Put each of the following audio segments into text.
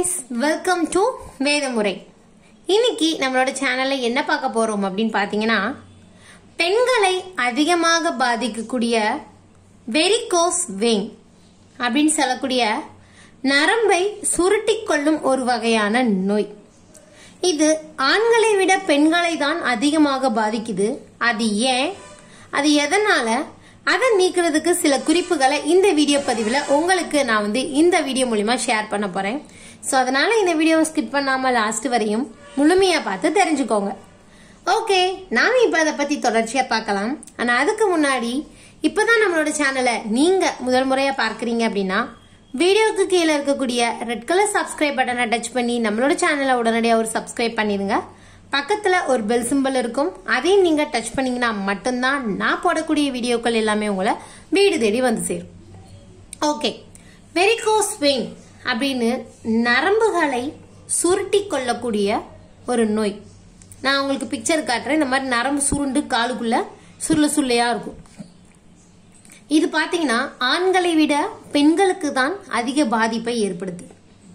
guys welcome to வேதமுறை இன்னைக்கு நம்மளோட சேனல்ல என்ன பார்க்க போறோம் அப்படின்னு பார்த்தீங்கன்னா பெண்களை அதிகமாக பாதிக்கக்கூடிய வெரிகோஸ் வெயின் அப்படின்னு சொல்லக்கூடிய நரம்பை சுருட்டிக் கொள்ளும் ஒரு வகையான நோய் இது ஆண்களை விட பெண்களை தான் அதிகமாக பாதிக்குது அது ஏன் அது எதனால அதை நீக்கிறதுக்கு சில குறிப்புகளை இந்த வீடியோ பதிவில் உங்களுக்கு நான் வந்து இந்த வீடியோ மூலிமா ஷேர் பண்ண போறேன் ஸோ அதனால இந்த வீடியோவை ஸ்கிப் பண்ணாம லாஸ்ட் வரையும் முழுமையா பார்த்து தெரிஞ்சுக்கோங்க ஓகே நாம இப்ப அதை பத்தி தொடர்ச்சியா பார்க்கலாம் ஆனா அதுக்கு முன்னாடி இப்பதான் நம்மளோட சேனலை நீங்க முதல் முறையா பார்க்கறீங்க அப்படின்னா வீடியோக்கு கீழே இருக்கக்கூடிய ரெட் கலர் சப்ஸ்கிரைப் பட்டனை டச் பண்ணி நம்மளோட சேனலை உடனடியாக ஒரு சப்ஸ்கிரைப் பண்ணிடுங்க பக்கத்துல ஒரு பெல் சிம்பிள் இருக்கும் அதையும் நீங்க டச் பண்ணீங்கன்னா மட்டும்தான் நான் போடக்கூடிய வீடியோக்கள் எல்லாமே உங்களை வீடு தேடி வந்து சேரும் ஓகே வெரிகோஸ் வெயின் அப்படின்னு நரம்புகளை சுருட்டி கொள்ளக்கூடிய ஒரு நோய் நான் உங்களுக்கு பிக்சர் காட்டுறேன் இந்த மாதிரி நரம்பு சுருண்டு காலுக்குள்ள சுருள சுள்ளையா இருக்கும் இது பாத்தீங்கன்னா ஆண்களை விட பெண்களுக்கு தான் அதிக பாதிப்பை ஏற்படுத்துது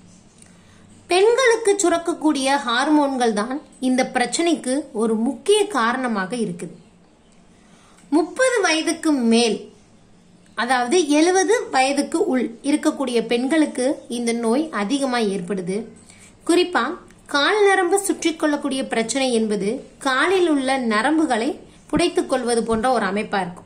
பெண்களுக்கு சுரக்கக்கூடிய ஹார்மோன்கள் தான் இந்த பிரச்சனைக்கு ஒரு முக்கிய காரணமாக இருக்குது முப்பது வயதுக்கு மேல் அதாவது எழுபது வயதுக்கு உள் இருக்கக்கூடிய பெண்களுக்கு இந்த நோய் அதிகமாக ஏற்படுது குறிப்பா கால் நரம்பு சுற்றி கொள்ளக்கூடிய பிரச்சனை என்பது காலில் உள்ள நரம்புகளை புடைத்துக் கொள்வது போன்ற ஒரு அமைப்பா இருக்கும்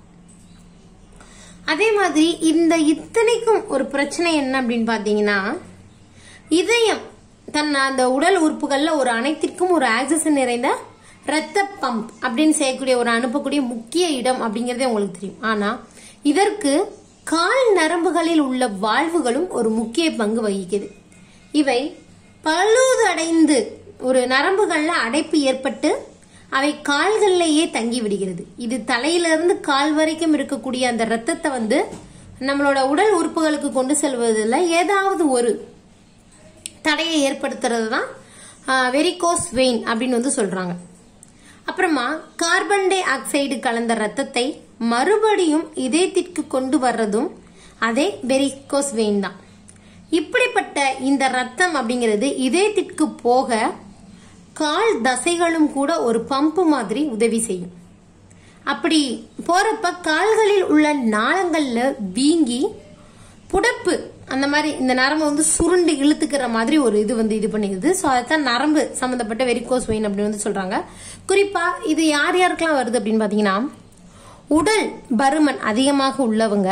அதே மாதிரி இந்த இத்தனைக்கும் ஒரு பிரச்சனை என்ன அப்படின்னு பாத்தீங்கன்னா இதயம் தன் அந்த உடல் உறுப்புகள்ல ஒரு அனைத்திற்கும் ஒரு ஆக்சிஜன் நிறைந்த ரத்த பம்ப் அப்படின்னு செய்யக்கூடிய ஒரு அனுப்பக்கூடிய முக்கிய இடம் அப்படிங்கறதே உங்களுக்கு தெரியும் ஆனா இதற்கு கால் நரம்புகளில் உள்ள வாழ்வுகளும் ஒரு முக்கிய பங்கு வகிக்குது இவை பழுதடைந்து ஒரு நரம்புகள்ல அடைப்பு ஏற்பட்டு அவை கால்கள்லேயே தங்கி விடுகிறது இது தலையிலிருந்து கால் வரைக்கும் இருக்கக்கூடிய அந்த ரத்தத்தை வந்து நம்மளோட உடல் உறுப்புகளுக்கு கொண்டு செல்வதில் ஏதாவது ஒரு தடையை ஏற்படுத்துறது தான் வெரிகோஸ் வெயின் அப்படின்னு வந்து சொல்றாங்க அப்புறமா கார்பன் டை ஆக்சைடு கலந்த ரத்தத்தை மறுபடியும் இதயத்திற்கு கொண்டு வர்றதும் அதே வெரிகோஸ் வெயின் தான் இப்படிப்பட்ட இந்த ரத்தம் அப்படிங்கிறது இதயத்திற்கு போக கால் தசைகளும் கூட ஒரு பம்பு மாதிரி உதவி செய்யும் அப்படி போறப்ப கால்களில் உள்ள நாளங்கள்ல வீங்கி புடப்பு அந்த மாதிரி இந்த நரம்பு வந்து சுருண்டு இழுத்துக்கிற மாதிரி ஒரு இது வந்து இது பண்ணிடுது ஸோ அதான் நரம்பு சம்மந்தப்பட்ட வெரிகோஸ் வெயின் அப்படின்னு வந்து சொல்றாங்க குறிப்பா இது யார் யாருக்கெல்லாம் வருது அப்படின்னு பாத்தீங்கன்னா உடல் பருமன் அதிகமாக உள்ளவங்க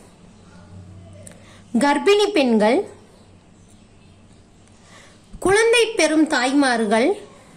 கர்ப்பிணி பெண்கள் குழந்தை பெறும் தாய்மார்கள்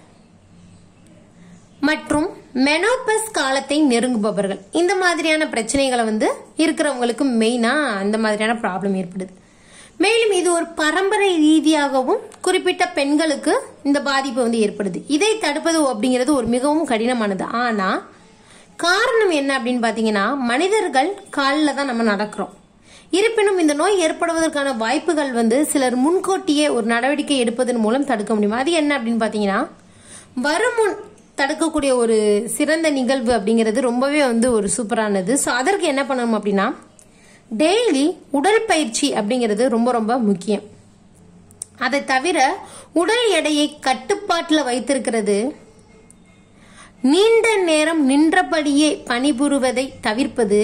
மற்றும் மெனோபஸ் காலத்தை நெருங்குபவர்கள் இந்த மாதிரியான பிரச்சனைகளை வந்து இருக்கிறவங்களுக்கு மெயினா இந்த மாதிரியான ப்ராப்ளம் ஏற்படுது மேலும் இது ஒரு பரம்பரை ரீதியாகவும் குறிப்பிட்ட பெண்களுக்கு இந்த பாதிப்பு வந்து ஏற்படுது இதை தடுப்பது அப்படிங்கிறது ஒரு மிகவும் கடினமானது ஆனா காரணம் என்ன அப்படின்னு பாத்தீங்கன்னா மனிதர்கள் காலில் தான் நம்ம நடக்கிறோம் இருப்பினும் இந்த நோய் ஏற்படுவதற்கான வாய்ப்புகள் வந்து சிலர் முன்கூட்டியே ஒரு நடவடிக்கை எடுப்பதன் மூலம் தடுக்க முடியும் அது என்ன அப்படின்னு பாத்தீங்கன்னா வருமுன் தடுக்கக்கூடிய ஒரு சிறந்த நிகழ்வு அப்படிங்கிறது ரொம்பவே வந்து ஒரு சூப்பரானது ஸோ அதற்கு என்ன பண்ணணும் அப்படின்னா டெய்லி உடற்பயிற்சி அப்படிங்கிறது ரொம்ப ரொம்ப முக்கியம் அதை தவிர உடல் எடையை கட்டுப்பாட்டில் வைத்திருக்கிறது நீண்ட நேரம் நின்றபடியே பணிபுரிவதை தவிர்ப்பது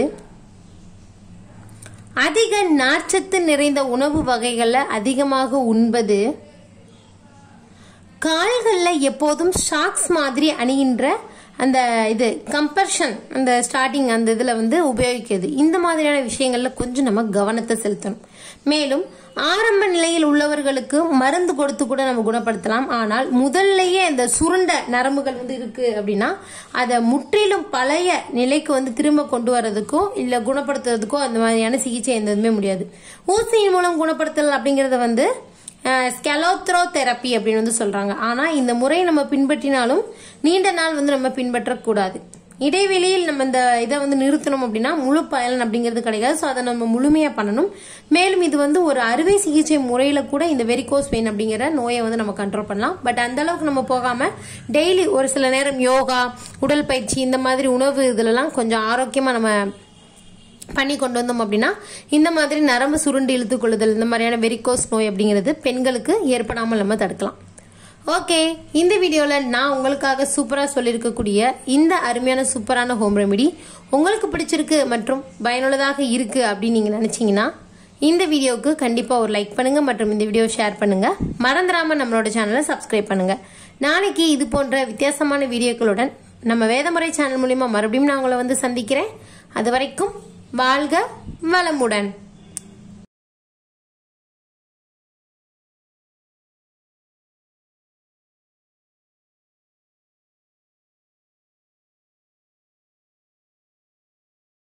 அதிக நார்ச்சத்து நிறைந்த உணவு வகைகளை அதிகமாக உண்பது கால்களில் எப்போதும் ஷாக்ஸ் மாதிரி அணிகின்ற அந்த இது கம்பர்ஷன் அந்த ஸ்டார்டிங் அந்த இதில் வந்து உபயோகிக்கிறது இந்த மாதிரியான விஷயங்கள்ல கொஞ்சம் நம்ம கவனத்தை செலுத்தணும் மேலும் ஆரம்ப நிலையில் உள்ளவர்களுக்கு மருந்து கொடுத்து கூட நம்ம குணப்படுத்தலாம் ஆனால் முதல்லயே அந்த சுருண்ட நரம்புகள் வந்து இருக்கு அப்படின்னா அதை முற்றிலும் பழைய நிலைக்கு வந்து திரும்ப கொண்டு வர்றதுக்கோ இல்ல குணப்படுத்துறதுக்கோ அந்த மாதிரியான சிகிச்சை எந்த இதுவுமே முடியாது ஊசியின் மூலம் குணப்படுத்தல் அப்படிங்கறத வந்து ஸ்கெலோத்ரோ தெரப்பி அப்படின்னு வந்து சொல்றாங்க ஆனா இந்த முறையை நம்ம பின்பற்றினாலும் நீண்ட நாள் வந்து நம்ம பின்பற்றக்கூடாது இடைவெளியில் நம்ம இந்த இதை வந்து நிறுத்தணும் அப்படின்னா முழு பயன் அப்படிங்கிறது கிடையாது ஸோ அதை நம்ம முழுமையா பண்ணணும் மேலும் இது வந்து ஒரு அறுவை சிகிச்சை முறையில கூட இந்த வெரிகோஸ் வெயின் அப்படிங்கிற நோயை வந்து நம்ம கண்ட்ரோல் பண்ணலாம் பட் அந்த அளவுக்கு நம்ம போகாம டெய்லி ஒரு சில நேரம் யோகா உடல் பயிற்சி இந்த மாதிரி உணவு இதுலலாம் கொஞ்சம் ஆரோக்கியமா நம்ம பண்ணி கொண்டு வந்தோம் அப்படின்னா இந்த மாதிரி நரம்பு சுருண்டு இழுத்து கொள்ளுதல் இந்த மாதிரியான வெரிகோஸ் நோய் அப்படிங்கிறது பெண்களுக்கு ஏற்படாமல் நம்ம தடுக்கலாம் ஓகே இந்த வீடியோவில் நான் உங்களுக்காக சூப்பராக சொல்லியிருக்கக்கூடிய இந்த அருமையான சூப்பரான ஹோம் ரெமெடி உங்களுக்கு பிடிச்சிருக்கு மற்றும் பயனுள்ளதாக இருக்கு அப்படின்னு நீங்கள் நினச்சிங்கன்னா இந்த வீடியோவுக்கு கண்டிப்பாக ஒரு லைக் பண்ணுங்க மற்றும் இந்த வீடியோ ஷேர் பண்ணுங்க மறந்துடாம நம்மளோட சேனலை சப்ஸ்கிரைப் பண்ணுங்க நாளைக்கு இது போன்ற வித்தியாசமான வீடியோக்களுடன் நம்ம வேதமுறை சேனல் மூலிமா மறுபடியும் நான் உங்களை வந்து சந்திக்கிறேன் அது வரைக்கும் வாழ்க வளமுடன்